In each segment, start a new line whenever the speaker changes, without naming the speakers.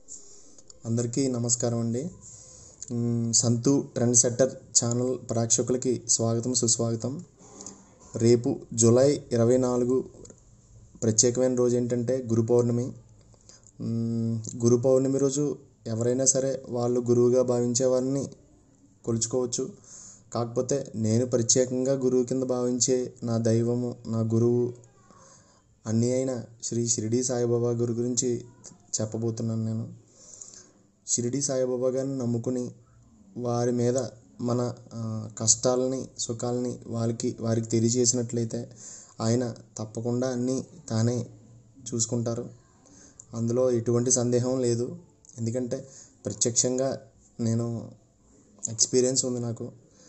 అందరికీ నమస్కారం అండి మ్, సంతు ట్రెండ్ సెట్టర్ ఛానల్ ప్రేక్షకులకి స్వాగతం సుస్వాగతం రేపు జూలై ఇరవై నాలుగు ప్రత్యేకమైన రోజు ఏంటంటే గురు పౌర్ణమి మ్, గురు పౌర్ణమి రోజు ఎవరైనా సరే వాళ్ళు గురువుగా భావించే వారిని కొలుచుకోవచ్చు కాకపోతే నేను ప్రత్యేకంగా గురువు కింద భావించే నా దైవము నా గురువు అన్నీ అయిన శ్రీ షిరిడి సాయిబాబా గురి గురించి చెప్పబోతున్నాను నేను షిరిడి సాయిబాబా గారిని నమ్ముకుని వారి మీద మన ఆ, కష్టాలని సుఖాలని వారికి వారికి తెలియజేసినట్లయితే ఆయన తప్పకుండా అన్నీ తానే చూసుకుంటారు అందులో ఎటువంటి సందేహం లేదు ఎందుకంటే ప్రత్యక్షంగా నేను ఎక్స్పీరియన్స్ ఉంది నాకు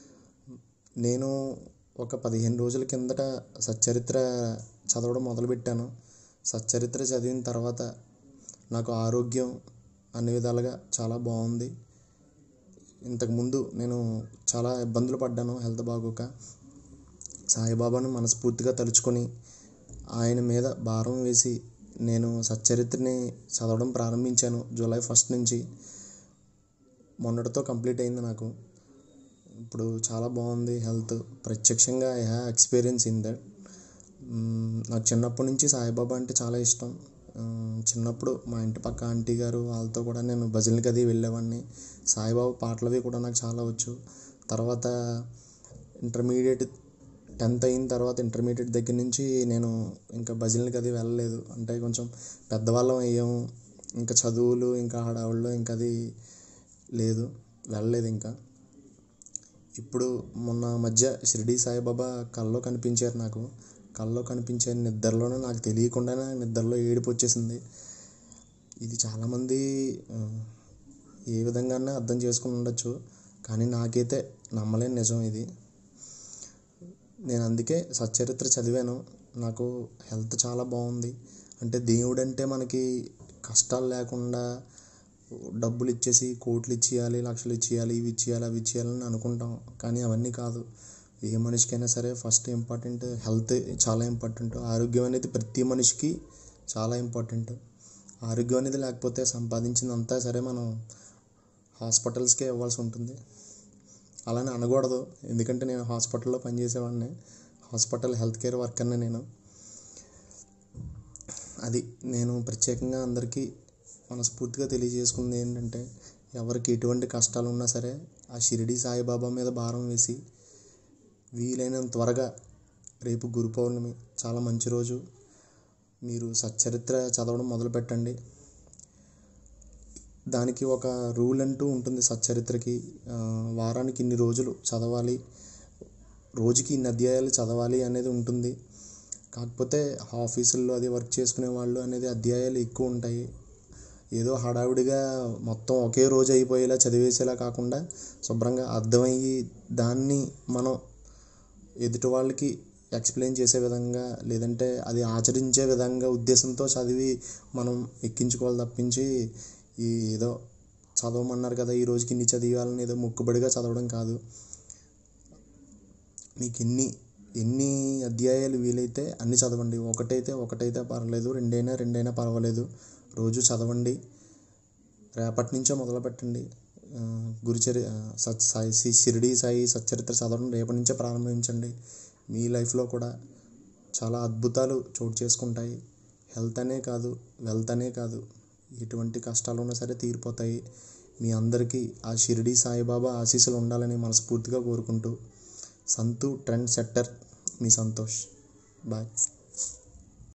నేను ఒక పదిహేను రోజుల కిందట సచ్చరిత్ర చదవడం మొదలుపెట్టాను సచ్చరిత్ర చదివిన తర్వాత నాకు ఆరోగ్యం అన్ని విధాలుగా చాలా బాగుంది ఇంతకుముందు నేను చాలా ఇబ్బందులు పడ్డాను హెల్త్ బాగోక సాయిబాబాను మనస్ఫూర్తిగా తలుచుకొని ఆయన మీద భారం వేసి నేను సచ్చరిత్రని చదవడం ప్రారంభించాను జూలై ఫస్ట్ నుంచి మొన్నటితో కంప్లీట్ అయింది నాకు ఇప్పుడు చాలా బాగుంది హెల్త్ ప్రత్యక్షంగా I have experience in that నాకు చిన్నప్పటి నుంచి సాయిబాబా అంటే చాలా ఇష్టం మ్మ్, చిన్నప్పుడు మా ఇంటి పక్క ఆంటీ గారు వాళ్ళతో కూడా నేను భజనలకి అది వెళ్ళేవాడిని సాయిబాబా పాటలవి కూడా నాకు చాలా వచ్చు తర్వాత ఇంటర్మీడియట్ టెన్త్ అయిన తర్వాత ఇంటర్మీడియట్ దగ్గర నుంచి నేను ఇంకా భజనలకి అది వెళ్ళలేదు అంటే కొంచెం పెద్దవాళ్ళం అయ్యాము ఇంకా చదువులు ఇంకా హడావుళ్ళు ఇంకా అది లేదు వెళ్ళలేదు ఇంకా ఇప్పుడు మొన్న మధ్య షిరిడి సాయిబాబా కల్లో కనిపించారు నాకు కల్లో కనిపించే నిద్రలోనే నాకు తెలియకుండానే నిద్రలో ఏడుపు వచ్చేసింది ఇది చాలామంది ఆ, ఏ విధంగానే అర్థం చేసుకుని ఉండొచ్చు కానీ నాకైతే నమ్మలేని నిజం ఇది నేను అందుకే సచ్చరిత్ర చదివాను నాకు హెల్త్ చాలా బాగుంది అంటే దేవుడు అంటే మనకి కష్టాలు లేకుండా డబ్బులు ఇచ్చేసి కోట్లు ఇచ్చేయాలి లక్షలు ఇచ్చేయాలి ఇవి ఇచ్చేయాలి అవి ఇచ్చేయాలని అనుకుంటాం కానీ అవన్నీ కాదు ఏ మనిషికైనా సరే ఫస్ట్ ఇంపార్టెంట్ హెల్త్ చాలా ఇంపార్టెంట్ ఆరోగ్యం అనేది ప్రతి మనిషికి చాలా ఇంపార్టెంట్ ఆరోగ్యం అనేది లేకపోతే సంపాదించిందంతా సరే మనం హాస్పిటల్స్కే ఇవ్వాల్సి ఉంటుంది అలానే అనకూడదు ఎందుకంటే నేను హాస్పిటల్లో పనిచేసేవాడిని హాస్పిటల్ హెల్త్ కేర్ వర్కర్ని నేను అది నేను ప్రత్యేకంగా అందరికీ మనస్ఫూర్తిగా తెలియజేసుకుంది ఏంటంటే ఎవరికి ఎటువంటి కష్టాలు ఉన్నా సరే ఆ షిరిడి సాయిబాబా మీద భారం వేసి వీలైనంత త్వరగా రేపు గురు పౌర్ణమి చాలా మంచి రోజు మీరు సచ్చరిత్ర చదవడం మొదలు పెట్టండి దానికి ఒక రూల్ అంటూ ఉంటుంది సచ్చరిత్రకి ఆ, వారానికి ఇన్ని రోజులు చదవాలి రోజుకి ఇన్ని అధ్యాయాలు చదవాలి అనేది ఉంటుంది కాకపోతే ఆఫీసుల్లో అది వర్క్ చేసుకునే వాళ్ళు అనేది అధ్యాయాలు ఎక్కువ ఉంటాయి ఏదో హడావిడిగా మొత్తం ఒకే రోజు అయిపోయేలా చదివేసేలా కాకుండా శుభ్రంగా అర్థమయ్యి దాన్ని మనం ఎదుటి వాళ్ళకి ఎక్స్ప్లెయిన్ చేసే విధంగా లేదంటే అది ఆచరించే విధంగా ఉద్దేశంతో చదివి మనం ఎక్కించుకోవాలి తప్పించి ఈ ఏదో చదవమన్నారు కదా ఈ రోజుకి ఇన్ని చదివాలని ఏదో మొక్కుబడిగా చదవడం కాదు మీకు ఎన్ని ఎన్ని అధ్యాయాలు వీలైతే అన్ని చదవండి ఒకటైతే ఒకటైతే పర్వాలేదు రెండైనా రెండైనా పర్వాలేదు రోజు చదవండి రేపటి నుంచో మొదలు పెట్టండి ఆ, గురుచరి ఆ, సత్ సాయి శ్రీ షిరిడి సాయి సచ్చరిత్ర చదవడం రేపటి నుంచే ప్రారంభించండి మీ లైఫ్లో కూడా చాలా అద్భుతాలు చోటు చేసుకుంటాయి హెల్త్ అనే కాదు వెల్త్ అనే కాదు ఎటువంటి కష్టాలు ఉన్నా సరే తీరిపోతాయి మీ అందరికీ ఆ షిరిడి సాయిబాబా ఆశీస్సులు ఉండాలని మనస్ఫూర్తిగా కోరుకుంటూ సంతు ట్రెండ్ సెట్టర్ మీ సంతోష్ బాయ్